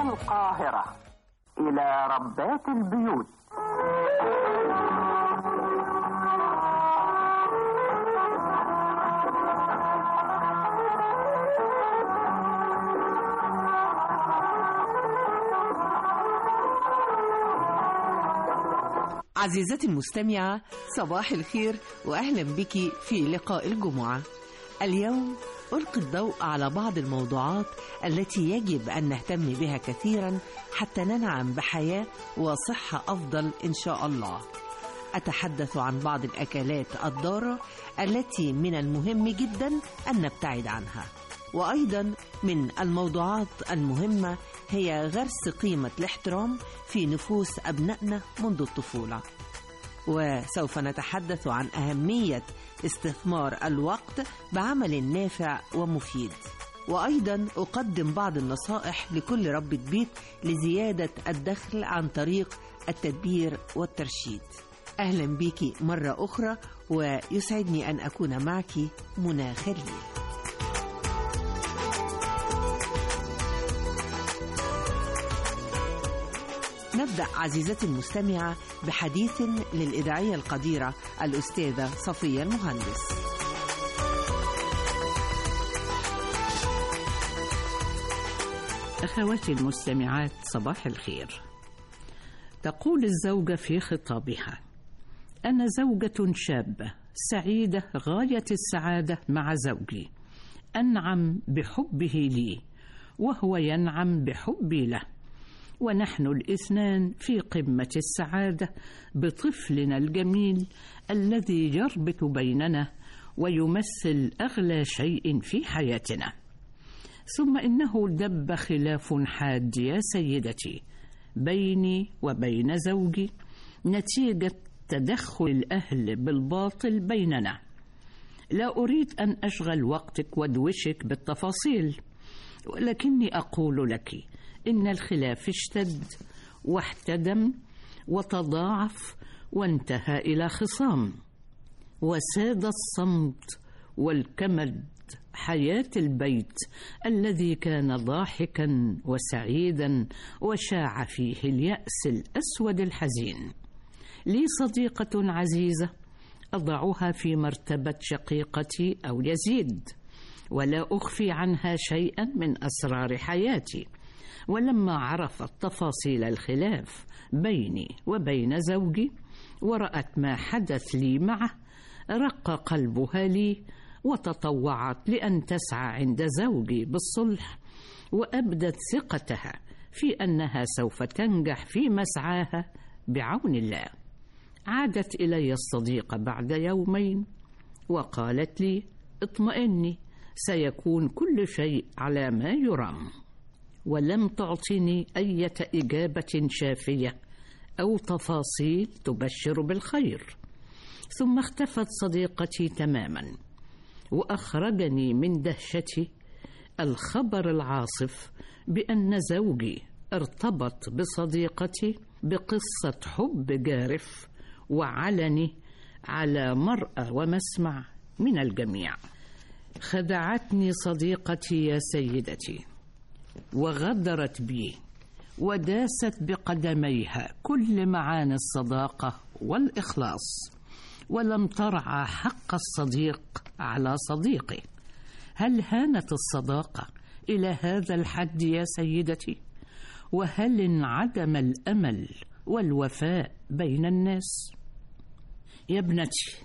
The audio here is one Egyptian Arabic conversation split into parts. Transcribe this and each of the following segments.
القاهرة إلى ربات البيوت عزيزتي المستمعة صباح الخير وأهلا بك في لقاء الجمعة اليوم ألقي الضوء على بعض الموضوعات التي يجب أن نهتم بها كثيرا حتى ننعم بحياة وصحة أفضل إن شاء الله أتحدث عن بعض الأكلات الضارة التي من المهم جدا أن نبتعد عنها وأيضا من الموضوعات المهمة هي غرس قيمة الاحترام في نفوس أبنائنا منذ الطفولة وسوف نتحدث عن أهمية استثمار الوقت بعمل نافع ومفيد وأيضا أقدم بعض النصائح لكل ربة بيت لزيادة الدخل عن طريق التدبير والترشيد أهلا بيكي مرة أخرى ويسعدني أن أكون معك منى خليل نبدأ عزيزتي المستمعة بحديث للإذاعية القديرة الأستاذة صفية المهندس أخواتي المستمعات صباح الخير تقول الزوجة في خطابها أنا زوجة شابة سعيدة غاية السعادة مع زوجي أنعم بحبه لي وهو ينعم بحبي له ونحن الاثنان في قمة السعادة بطفلنا الجميل الذي يربط بيننا ويمثل أغلى شيء في حياتنا ثم إنه دب خلاف حاد يا سيدتي بيني وبين زوجي نتيجة تدخل الأهل بالباطل بيننا لا أريد أن أشغل وقتك وادوشك بالتفاصيل ولكني أقول لك إن الخلاف اشتد واحتدم وتضاعف وانتهى إلى خصام وساد الصمت والكمد حياة البيت الذي كان ضاحكا وسعيدا وشاع فيه اليأس الأسود الحزين لي صديقة عزيزة أضعها في مرتبة شقيقتي أو يزيد ولا أخفي عنها شيئا من أسرار حياتي ولما عرفت تفاصيل الخلاف بيني وبين زوجي ورأت ما حدث لي معه رق قلبها لي وتطوعت لأن تسعى عند زوجي بالصلح وأبدت ثقتها في أنها سوف تنجح في مسعاها بعون الله عادت إلي الصديقة بعد يومين وقالت لي اطمئني سيكون كل شيء على ما يرام ولم تعطني أي إجابة شافية أو تفاصيل تبشر بالخير ثم اختفت صديقتي تماما وأخرجني من دهشتي الخبر العاصف بأن زوجي ارتبط بصديقتي بقصة حب جارف وعلني على مرأى ومسمع من الجميع خدعتني صديقتي يا سيدتي وغدرت بي وداست بقدميها كل معاني الصداقه والاخلاص ولم ترعى حق الصديق على صديقه هل هانت الصداقه الى هذا الحد يا سيدتي وهل انعدم الامل والوفاء بين الناس يا ابنتي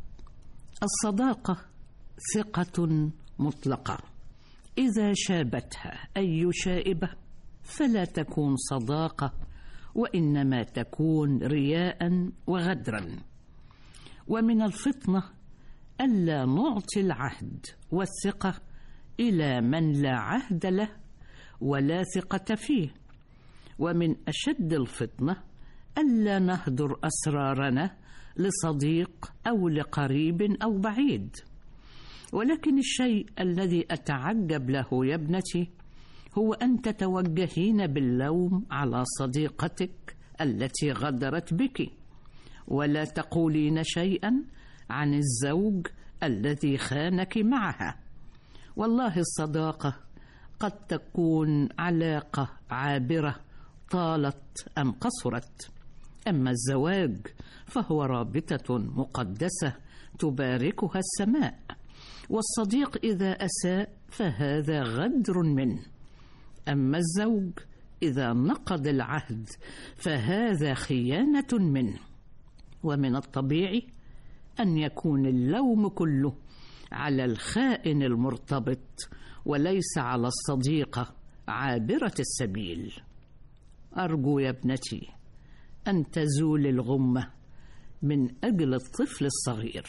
الصداقه ثقه مطلقه اذا شابتها اي شائبه فلا تكون صداقه وانما تكون رياء وغدرا ومن الفطنه الا نعطي العهد والثقه الى من لا عهد له ولا ثقه فيه ومن اشد الفطنه الا نهدر اسرارنا لصديق او لقريب او بعيد ولكن الشيء الذي اتعجب له يا ابنتي هو ان تتوجهين باللوم على صديقتك التي غدرت بك ولا تقولين شيئا عن الزوج الذي خانك معها والله الصداقه قد تكون علاقة عابرة طالت أم قصرت أما الزواج فهو رابطة مقدسة تباركها السماء والصديق إذا أساء فهذا غدر منه أما الزوج إذا نقض العهد فهذا خيانة منه ومن الطبيعي أن يكون اللوم كله على الخائن المرتبط وليس على الصديقة عابرة السبيل أرجو يا ابنتي أن تزول الغمة من أجل الطفل الصغير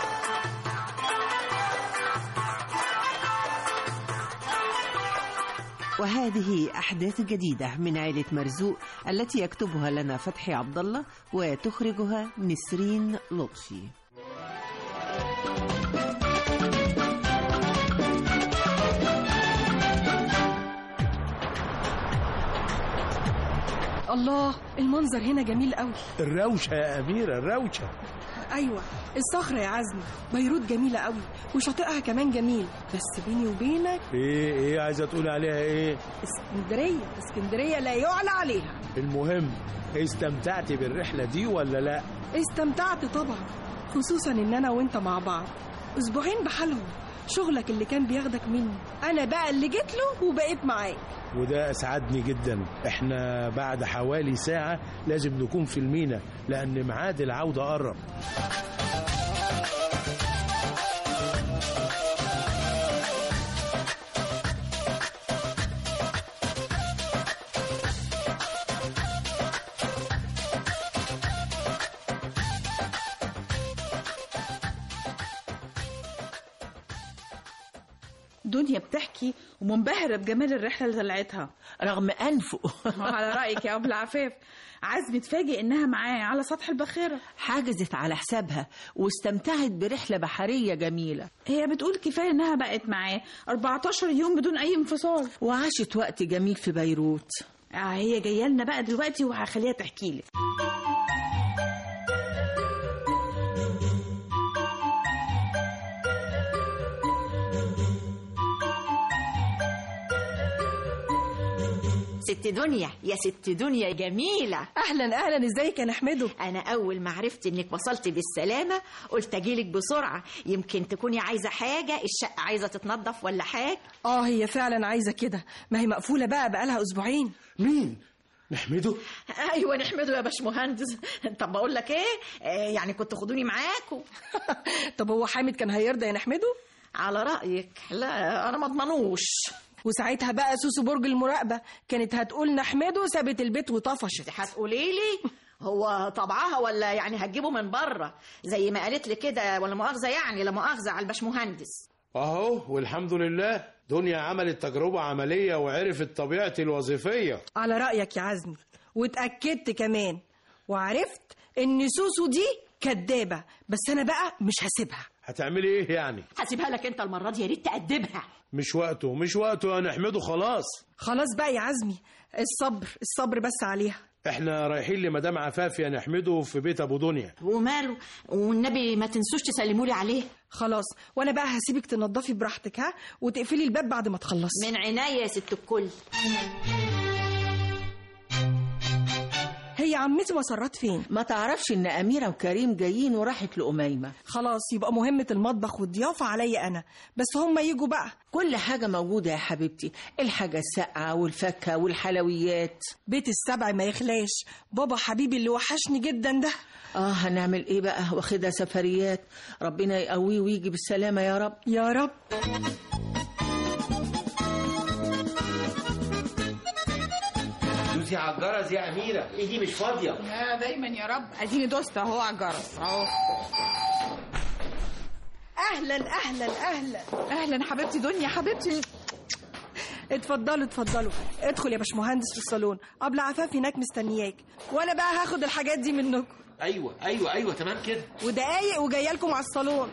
وهذه أحداث جديدة من عائلة مرزوق التي يكتبها لنا فتحي عبد الله وتخرجها نسرين لطفي الله المنظر هنا جميل قوي الروشة يا أميرة الروشة ايوه الصخره يا عزمي بيروت جميله قوي وشاطئها كمان جميل بس بيني وبينك إيه إيه عايزة تقول عليها إيه اسكندريه اسكندريه لا يعلى عليها المهم استمتعتي بالرحلة دي ولا لا استمتعت طبعا خصوصا ان انا وانت مع بعض اسبوعين بحالهم شغلك اللي كان بياخدك مني انا بقى اللي جيت له وبقيت معاك وده أسعدني جدا إحنا بعد حوالي ساعة لازم نكون في المينا لأن ميعاد العودة قرب دنيا بتحكي ومنبهرة بجمال الرحلة اللي طلعتها رغم أنفه على رأيك يا أبو العفاف عزمي اتفاجئ إنها معاه على سطح الباخرة حجزت على حسابها واستمتعت برحلة بحرية جميلة هي بتقول كفاية إنها بقت معاه 14 يوم بدون أي انفصال وعاشت وقت جميل في بيروت آه هي جاية لنا بقى دلوقتي وهخليها تحكي لك ست دنيا يا ست دنيا جميلة اهلا اهلا ازيك يا نحمده أنا أول ما عرفت إنك وصلت بالسلامة قلت أجيلك بسرعة يمكن تكوني عايزة حاجة الشقة عايزة تتنظف ولا حاجة اه هي فعلا عايزه كده ما هي مقفوله بقى بقالها اسبوعين مين نحمده أيوة نحمده يا باشمهندس طب بقول لك إيه آه يعني كنت خدوني معاكم طب هو حامد كان هيرضى يا نحمده على رأيك لا أنا ما اضمنوش وساعتها بقى سوسو برج المراقبه كانت هتقول نحمده سابت البيت وطفشت هتقولي لي هو طبعها ولا يعني هتجيبه من بره زي ما قالت لي كده ولا مؤاخذة يعني لا مؤاخذة على الباشمهندس أهو والحمد لله دنيا عملت تجربة عملية وعرفت طبيعتي الوظيفية على رايك يا عزمي واتاكدت كمان وعرفت ان سوسو دي كدابه بس انا بقى مش هسيبها هتعملي إيه يعني هسيبها لك أنت المرة دي يا ريت تأدبها مش وقته مش وقته يا نحمده خلاص خلاص بقى يا عزمي الصبر الصبر بس عليها احنا رايحين لمدام عفاف يا نحمده في بيت ابو دنيا وماله والنبي ما تنسوش تسلموا لي عليه خلاص وانا بقى هسيبك تنضفي براحتك ها وتقفلي الباب بعد ما تخلصي من عناية يا ست الكل هي عمتي مسرات فين ما تعرفش إن أميرة وكريم جايين وراحت لأميمة خلاص يبقى مهمة المطبخ والضيافة عليا أنا بس هم يجوا بقى كل حاجة موجودة يا حبيبتي الحاجة الساقعة والفاكهة والحلويات بيت السبع ما يخلاش بابا حبيبي اللي وحشني جدا ده آه هنعمل إيه بقى واخدها سفريات ربنا يقويه ويجي بالسلامة يا رب يا رب دوسي على الجرس يا أميرة إيدي مش فاضية يا دايما يا رب اديني دوست اهو على الجرس اهو أهلا أهلا أهلا اهلا حبيبتي دنيا حبيبتي اتفضلوا اتفضلوا ادخل يا باشمهندس في الصالون قبل عفاف هناك مستنياك وأنا بقى هاخد الحاجات دي منكم أيوة أيوة أيوة تمام كده ودقايق وجايه لكم على الصالون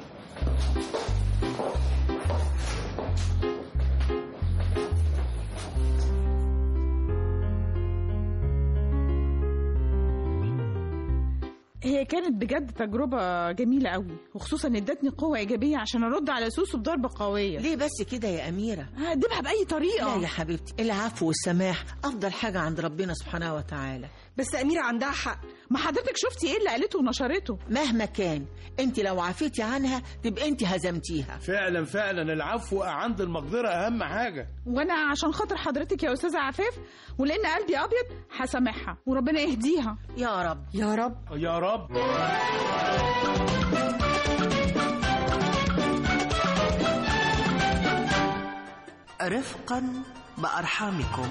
هي كانت بجد تجربة جميلة قوي وخصوصا ادتني قوة إيجابية عشان أرد على سوسو بضربة قوية ليه بس كده يا أميرة هقدمها بأي طريقة لا يا حبيبتي العفو والسماح أفضل حاجة عند ربنا سبحانه وتعالى بس أميرة عندها حق ما حضرتك شفتي ايه اللي قالته ونشرته مهما كان انت لو عفيتي عنها تبقى انت هزمتيها فعلا فعلا العفو عند المقدرة أهم حاجة وانا عشان خاطر حضرتك يا استاذه عفاف ولان قلبي ابيض هسامحها وربنا يهديها يا رب يا رب يا رب رفقا بأرحامكم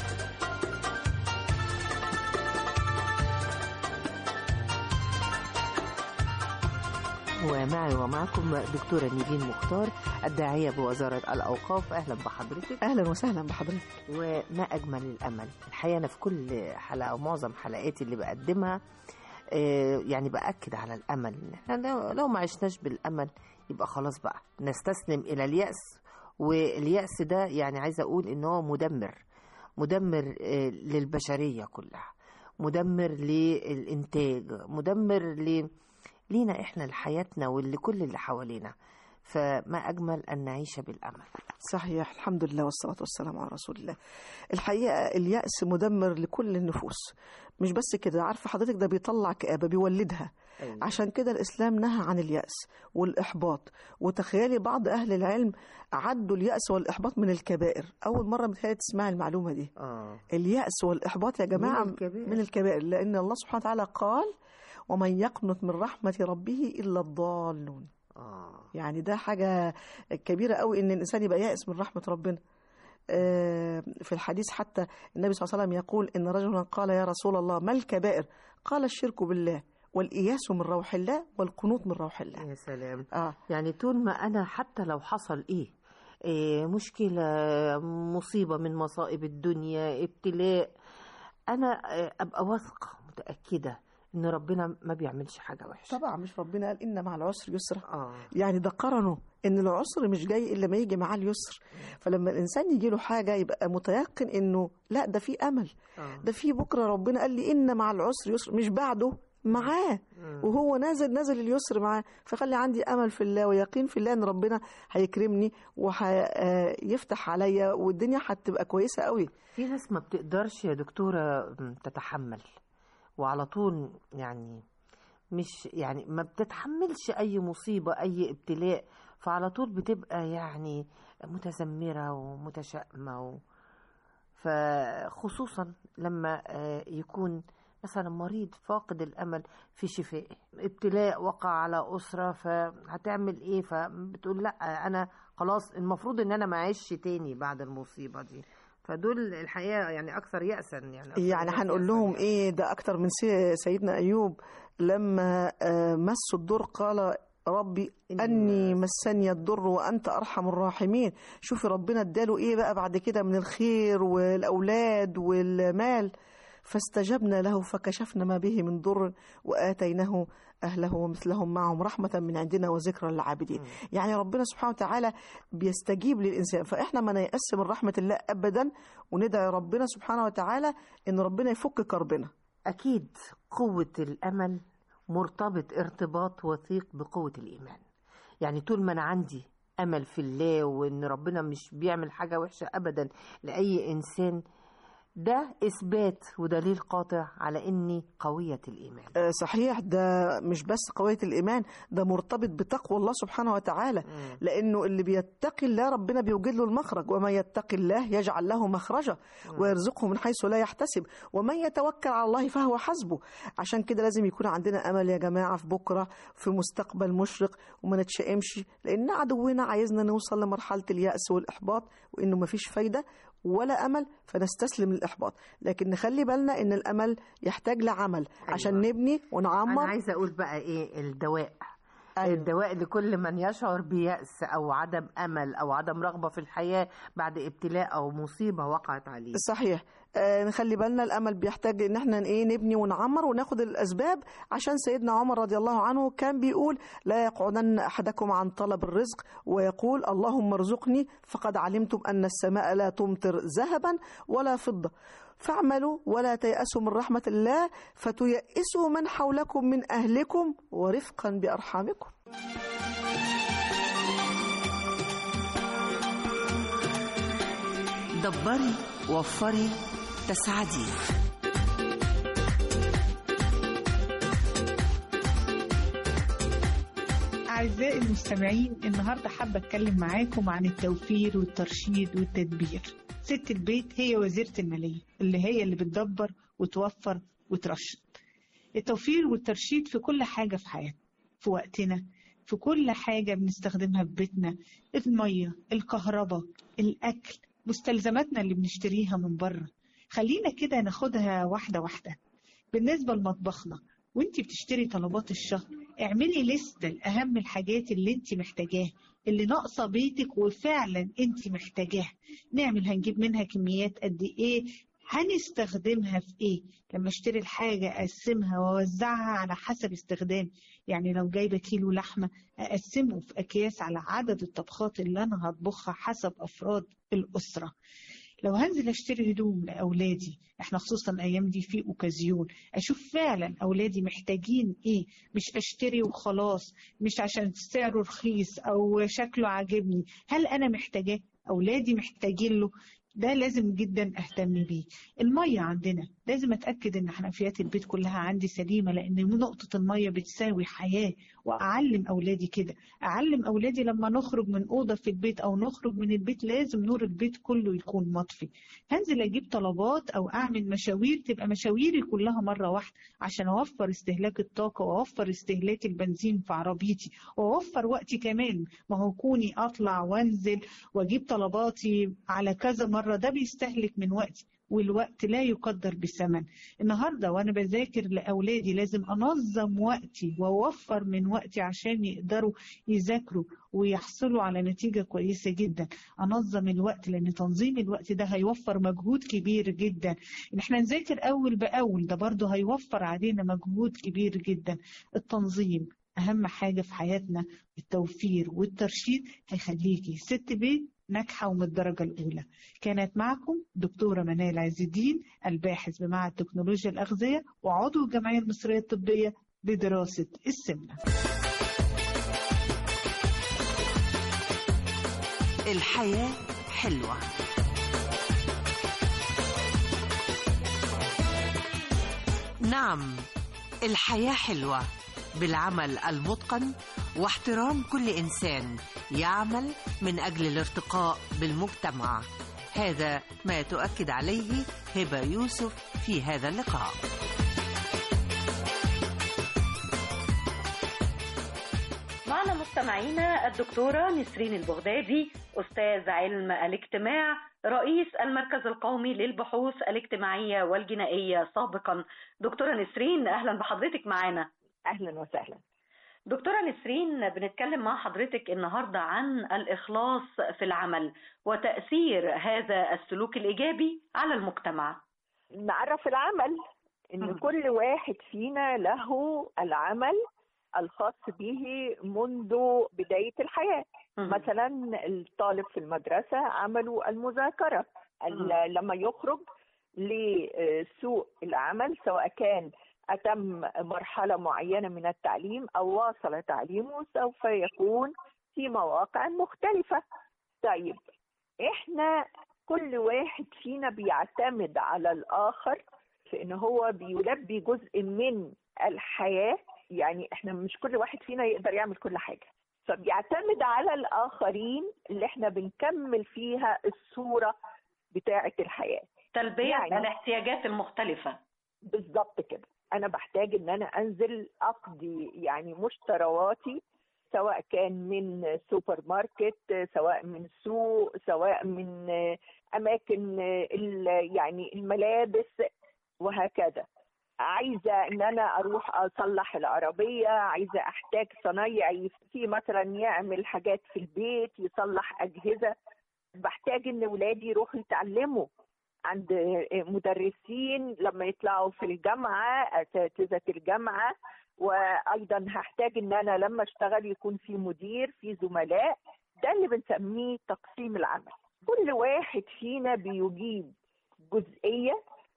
ومعي ومعكم دكتورة نيفين مختار الداعية بوزارة الأوقاف أهلا بحضرتك اهلا وسهلا بحضرتك وما أجمل الأمل الحقيقة أنا في كل حلقة ومعظم حلقاتي اللي بقدمها آه، يعني بأكد على الأمل احنا لو- لو ما عشناش بالأمل يبقى خلاص بقى نستسلم إلى اليأس واليأس ده يعني عايزة أقول إن هو مدمر مدمر آه، للبشرية كلها مدمر للإنتاج مدمر ل... لينا إحنا لحياتنا ولكل اللي حوالينا فما أجمل أن نعيش بالأمل صحيح الحمد لله والصلاة والسلام على رسول الله الحقيقة اليأس مدمر لكل النفوس مش بس كده عارفة حضرتك ده بيطلع كآبة بيولدها أيوة. عشان كده الإسلام نهى عن اليأس والإحباط وتخيلي بعض أهل العلم عدوا اليأس والإحباط من الكبائر أول مرة متهيألي تسمعي المعلومة دي آه. اليأس والإحباط يا جماعة من الكبائر. من الكبائر لأن الله سبحانه وتعالى قال ومن يقنط من رحمة ربه إلا الضالون آه. يعني ده حاجة كبيرة قوي إن الإنسان يبقى يائس من رحمة ربنا آه، في الحديث حتى النبي صلى الله عليه وسلم يقول إن رجلا قال يا رسول الله ما الكبائر قال الشرك بالله والإياس من روح الله والقنوط من روح الله يا سلام آه. يعني طول ما أنا حتى لو حصل إيه, إيه مشكلة مصيبة من مصائب الدنيا ابتلاء أنا آه، أبقى واثقة متأكدة إن ربنا ما بيعملش حاجة وحشة طبعا مش ربنا قال إن مع العسر يسرا آه. يعني ده قرنه ان العسر مش جاي الا ما يجي معاه اليسر فلما الانسان يجي له حاجه يبقى متيقن انه لا ده في امل آه. ده في بكره ربنا قال لي ان مع العسر يسر مش بعده معاه وهو نازل نازل اليسر معاه فخلي عندي امل في الله ويقين في الله ان ربنا هيكرمني وهيفتح عليا والدنيا هتبقى كويسه قوي في ناس ما بتقدرش يا دكتورة م، تتحمل وعلى طول يعني مش يعني ما بتتحملش أي مصيبة أي ابتلاء فعلى طول بتبقى يعني متذمرة ومتشائمة و... فخصوصا لما آه، يكون مثلا مريض فاقد الأمل في شفائه ابتلاء وقع على أسرة فهتعمل إيه فبتقول لا أنا خلاص المفروض إن أنا ما أعيش تاني بعد المصيبة دي فدول الحقيقة يعني أكثر يأسا يعني أكثر يعني ناس هنقول يأساً لهم يعني. ايه ده اكتر من سي- سيدنا ايوب لما آه، مسوا الضر قال ربي اني مسني الضر وانت ارحم الراحمين شوفي ربنا اداله ايه بقى بعد كده من الخير والاولاد والمال فاستجبنا له فكشفنا ما به من ضر واتيناه اهله ومثلهم معهم رحمه من عندنا وذكرى للعابدين يعني ربنا سبحانه وتعالى بيستجيب للانسان فاحنا ما نيأس من رحمه الله ابدا وندعي ربنا سبحانه وتعالى ان ربنا يفك كربنا أكيد قوة الأمل مرتبط ارتباط وثيق بقوة الإيمان يعني طول ما أنا عندي أمل في الله وإن ربنا مش بيعمل حاجة وحشة أبدا لأي إنسان ده إثبات ودليل قاطع على إني قوية الإيمان آه، صحيح ده مش بس قوية الإيمان ده مرتبط بتقوى الله سبحانه وتعالى لأنه اللي بيتقي الله ربنا بيوجد له المخرج وما يتقي الله يجعل له مخرجا ويرزقه من حيث لا يحتسب ومن يتوكل على الله فهو حسبه عشان كده لازم يكون عندنا أمل يا جماعة في بكرة في مستقبل مشرق وما نتشائمش لأن عدونا عايزنا نوصل لمرحلة اليأس والإحباط وإنه مفيش فايدة ولا أمل فنستسلم للإحباط لكن نخلي بالنا إن الأمل يحتاج لعمل عشان نبني ونعمر أنا عايزة أقول بقى إيه الدواء أيوة. الدواء لكل من يشعر بيأس أو عدم أمل أو عدم رغبة في الحياة بعد ابتلاء أو مصيبة وقعت عليه صحيح آه نخلي بالنا الامل بيحتاج ان احنا ايه نبني ونعمر وناخد الاسباب عشان سيدنا عمر رضي الله عنه كان بيقول لا يقعدن احدكم عن طلب الرزق ويقول اللهم ارزقني فقد علمتم ان السماء لا تمطر ذهبا ولا فضه فاعملوا ولا تيأسوا من رحمة الله فتيأسوا من حولكم من أهلكم ورفقا بأرحامكم دبري وفري تسعدي أعزائي المستمعين النهاردة حابة أتكلم معاكم عن التوفير والترشيد والتدبير ست البيت هي وزيرة المالية اللي هي اللي بتدبر وتوفر وترشد التوفير والترشيد في كل حاجة في حياتنا في وقتنا في كل حاجة بنستخدمها في بيتنا المية الكهرباء الأكل مستلزماتنا اللي بنشتريها من بره خلينا كده ناخدها واحدة واحدة بالنسبة لمطبخنا وانت بتشتري طلبات الشهر اعملي لستة لأهم الحاجات اللي انت محتاجاها اللي ناقصة بيتك وفعلا انت محتاجاها نعمل هنجيب منها كميات قد ايه هنستخدمها في ايه لما اشتري الحاجة اقسمها واوزعها على حسب استخدام يعني لو جايبة كيلو لحمة اقسمه في اكياس على عدد الطبخات اللي انا هطبخها حسب افراد الاسرة لو هنزل اشتري هدوم لاولادي احنا خصوصا الايام دي في اوكازيون اشوف فعلا اولادي محتاجين ايه مش اشتري وخلاص مش عشان سعره رخيص او شكله عاجبني هل انا محتاجاه اولادي محتاجين له ده لازم جدا اهتم بيه المية عندنا لازم اتأكد ان حنفيات البيت كلها عندي سليمة لان نقطة المية بتساوي حياة واعلم اولادي كده اعلم اولادي لما نخرج من اوضة في البيت او نخرج من البيت لازم نور البيت كله يكون مطفي هنزل اجيب طلبات او اعمل مشاوير تبقى مشاويري كلها مرة واحدة عشان اوفر استهلاك الطاقة واوفر استهلاك البنزين في عربيتي واوفر وقتي كمان ما هو كوني اطلع وانزل واجيب طلباتي على كذا مرة ده بيستهلك من وقتي والوقت لا يقدر بثمن النهاردة وأنا بذاكر لأولادي لازم أنظم وقتي وأوفر من وقتي عشان يقدروا يذاكروا ويحصلوا على نتيجة كويسة جدا أنظم الوقت لأن تنظيم الوقت ده هيوفر مجهود كبير جدا إن احنا نذاكر أول بأول ده برضه هيوفر علينا مجهود كبير جدا التنظيم أهم حاجة في حياتنا التوفير والترشيد هيخليكي ست بيت ناجحة ومن الدرجة الأولى كانت معكم دكتورة منال عز الدين الباحث بمعهد تكنولوجيا الأغذية وعضو الجمعية المصرية الطبية لدراسة السمنة الحياة حلوة نعم الحياة حلوة بالعمل المتقن واحترام كل إنسان يعمل من أجل الارتقاء بالمجتمع هذا ما تؤكد عليه هبة يوسف في هذا اللقاء معنا مستمعينا الدكتورة نسرين البغدادي أستاذ علم الاجتماع رئيس المركز القومي للبحوث الاجتماعية والجنائية سابقا دكتورة نسرين أهلا بحضرتك معنا أهلا وسهلا دكتورة نسرين بنتكلم مع حضرتك النهاردة عن الإخلاص في العمل وتأثير هذا السلوك الإيجابي على المجتمع نعرف العمل إن م. كل واحد فينا له العمل الخاص به منذ بداية الحياة م. مثلا الطالب في المدرسة عمله المذاكرة م. لما يخرج لسوق العمل سواء كان أتم مرحلة معينة من التعليم أو واصل تعليمه سوف يكون في مواقع مختلفة طيب إحنا كل واحد فينا بيعتمد على الآخر في إن هو بيلبي جزء من الحياة يعني إحنا مش كل واحد فينا يقدر يعمل كل حاجة فبيعتمد على الآخرين اللي إحنا بنكمل فيها الصورة بتاعة الحياة تلبية يعني الاحتياجات المختلفة بالظبط كده انا بحتاج ان انا انزل اقضي يعني مشترواتي سواء كان من سوبر ماركت سواء من سوق سواء من اماكن يعني الملابس وهكذا عايزه ان انا اروح اصلح العربيه عايزه احتاج صنايعي في مثلا يعمل حاجات في البيت يصلح اجهزه بحتاج ان ولادي يروحوا يتعلموا عند مدرسين لما يطلعوا في الجامعة أساتذة الجامعة وأيضا هحتاج إن أنا لما أشتغل يكون في مدير في زملاء ده اللي بنسميه تقسيم العمل كل واحد فينا بيجيب جزئية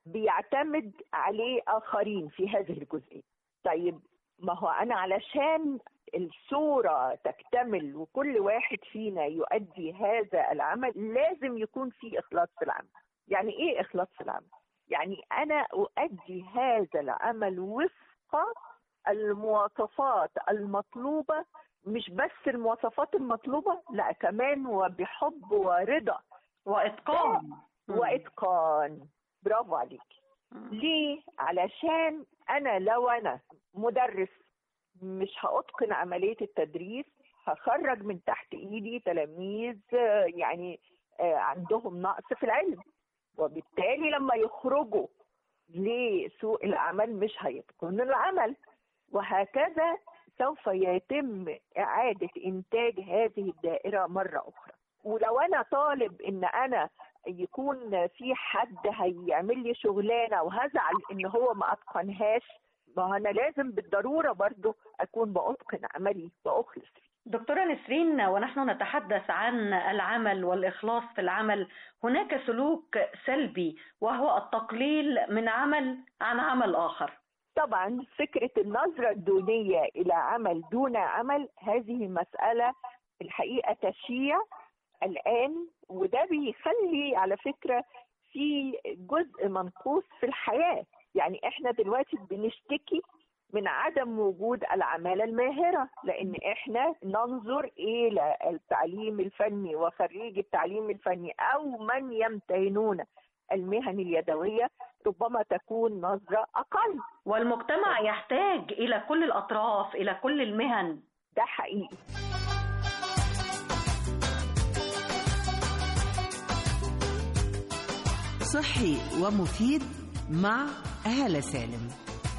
بيعتمد عليه آخرين في هذه الجزئية طيب ما هو أنا علشان الصورة تكتمل وكل واحد فينا يؤدي هذا العمل لازم يكون في إخلاص في العمل يعني إيه إخلاص في العمل؟ يعني أنا أؤدي هذا العمل وفق المواصفات المطلوبة مش بس المواصفات المطلوبة لا كمان وبحب ورضا وإتقان وإتقان برافو عليك ليه؟ علشان أنا لو أنا مدرس مش هأتقن عملية التدريس هخرج من تحت إيدي تلاميذ آه، يعني آه، عندهم نقص في العلم وبالتالي لما يخرجوا لسوق العمل مش هيتقنوا العمل وهكذا سوف يتم إعادة إنتاج هذه الدائرة مرة أخرى ولو أنا طالب إن أنا يكون في حد هيعمل لي شغلانة وهزعل إن هو ما أتقنهاش ما أنا لازم بالضرورة برضو أكون بأتقن عملي وأخلص فيه دكتورة نسرين ونحن نتحدث عن العمل والإخلاص في العمل هناك سلوك سلبي وهو التقليل من عمل عن عمل آخر طبعا فكرة النظرة الدونية إلى عمل دون عمل هذه مسألة الحقيقة تشيع الآن وده بيخلي على فكرة في جزء منقوص في الحياة يعني احنا دلوقتي بنشتكي من عدم وجود العمالة الماهرة لأن إحنا ننظر إلى التعليم الفني وخريج التعليم الفني أو من يمتهنون المهن اليدوية ربما تكون نظرة أقل والمجتمع يحتاج إلى كل الأطراف إلى كل المهن ده حقيقي صحي ومفيد مع هالة سالم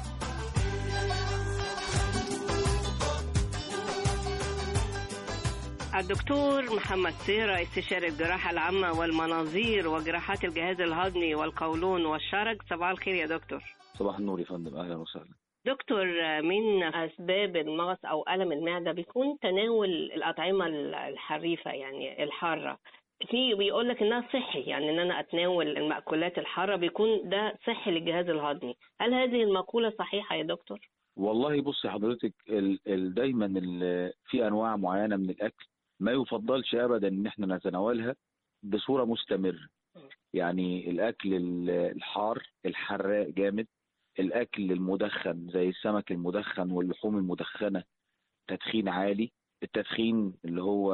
الدكتور محمد سيرة استشاري الجراحة العامة والمناظير وجراحات الجهاز الهضمي والقولون والشرج صباح الخير يا دكتور صباح النور يا فندم اهلا وسهلا دكتور من أسباب المغص أو ألم المعدة بيكون تناول الأطعمة الحريفة يعني الحارة في بيقول لك انها صحي يعني ان انا اتناول المأكولات الحارة بيكون ده صحي للجهاز الهضمي هل هذه المقولة صحيحة يا دكتور؟ والله بصي حضرتك ال ال دايما ال في انواع معينه من الاكل ما يفضلش ابدا ان احنا نتناولها بصوره مستمره يعني الاكل ال- الحار الحراق جامد الاكل المدخن زي السمك المدخن واللحوم المدخنه تدخين عالي التدخين اللي هو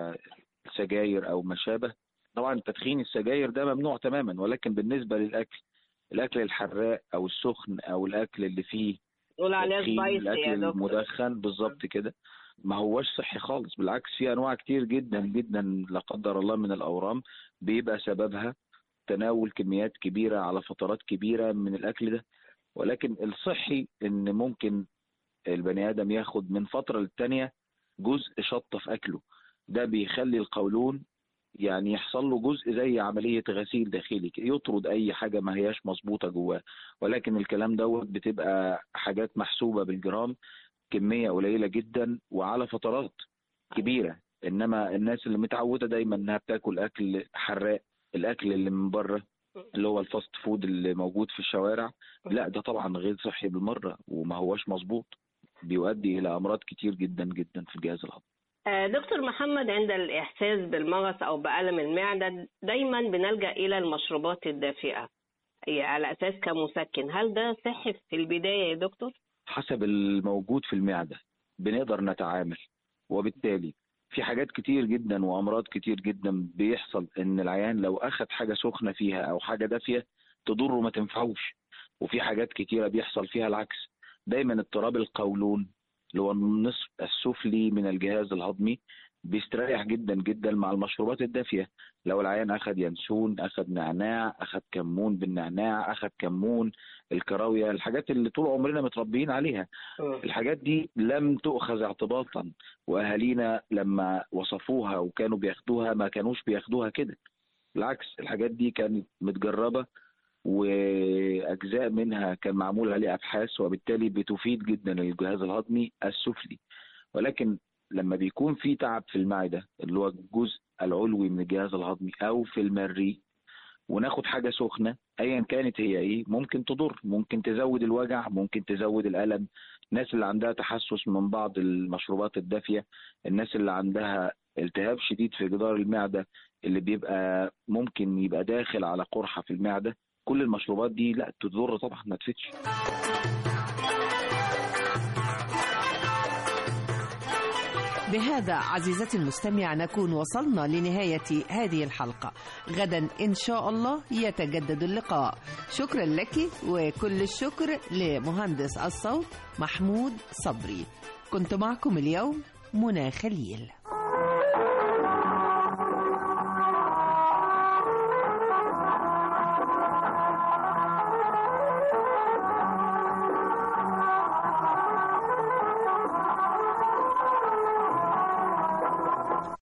سجاير او ما شابه طبعا تدخين السجاير ده ممنوع تماما ولكن بالنسبه للاكل الاكل الحراق او السخن او الاكل اللي فيه نقول عليها تدخين، سبايسي الاكل يا دكتور المدخن بالظبط كده ما هوش صحي خالص بالعكس في انواع كتير جدا جدا لا قدر الله من الاورام بيبقى سببها تناول كميات كبيره على فترات كبيره من الاكل ده ولكن الصحي ان ممكن البني ادم ياخد من فتره للتانيه جزء شطه في اكله ده بيخلي القولون يعني يحصل له جزء زي عملية غسيل داخلي كده، يطرد أي حاجة ما هياش مظبوطة جواه ولكن الكلام دوت بتبقى حاجات محسوبة بالجرام كمية قليلة جدا وعلى فترات كبيرة إنما الناس اللي متعودة دايما إنها بتاكل أكل حراق الأكل اللي من بره اللي هو الفاست فود اللي موجود في الشوارع لا ده طبعا غير صحي بالمرة وما هوش مظبوط بيؤدي إلى أمراض كتير جدا جدا في الجهاز الهضمي آه، دكتور محمد عند الإحساس بالمغص أو بألم المعدة دايما بنلجأ إلى المشروبات الدافئة هي على أساس كمسكن هل ده صحي في البداية يا دكتور؟ حسب الموجود في المعدة بنقدر نتعامل وبالتالي في حاجات كتير جدا وأمراض كتير جدا بيحصل إن العيان لو أخد حاجة سخنة فيها أو حاجة دافية تضره ما تنفعوش وفي حاجات كتيرة بيحصل فيها العكس دايما اضطراب القولون اللي هو النصف السفلي من الجهاز الهضمي بيستريح جدا جدا مع المشروبات الدافية لو العيان أخد ينسون أخد نعناع أخد كمون بالنعناع أخد كمون الكراوية الحاجات اللي طول عمرنا متربيين عليها الحاجات دي لم تؤخذ اعتباطا وأهالينا لما وصفوها وكانوا بياخدوها ما كانوش بياخدوها كده بالعكس الحاجات دي كانت متجربة واجزاء منها كان معمول عليه ابحاث وبالتالي بتفيد جدا الجهاز الهضمي السفلي ولكن لما بيكون في تعب في المعده اللي هو الجزء العلوي من الجهاز الهضمي او في المريء وناخد حاجه سخنه ايا كانت هي ايه ممكن تضر ممكن تزود الوجع ممكن تزود الالم الناس اللي عندها تحسس من بعض المشروبات الدافيه الناس اللي عندها التهاب شديد في جدار المعده اللي بيبقى ممكن يبقى داخل على قرحه في المعده كل المشروبات دي لا تضر طبعا ما تفيدش بهذا عزيزتي المستمع نكون وصلنا لنهاية هذه الحلقة غدا إن شاء الله يتجدد اللقاء شكرا لك وكل الشكر لمهندس الصوت محمود صبري كنت معكم اليوم منى خليل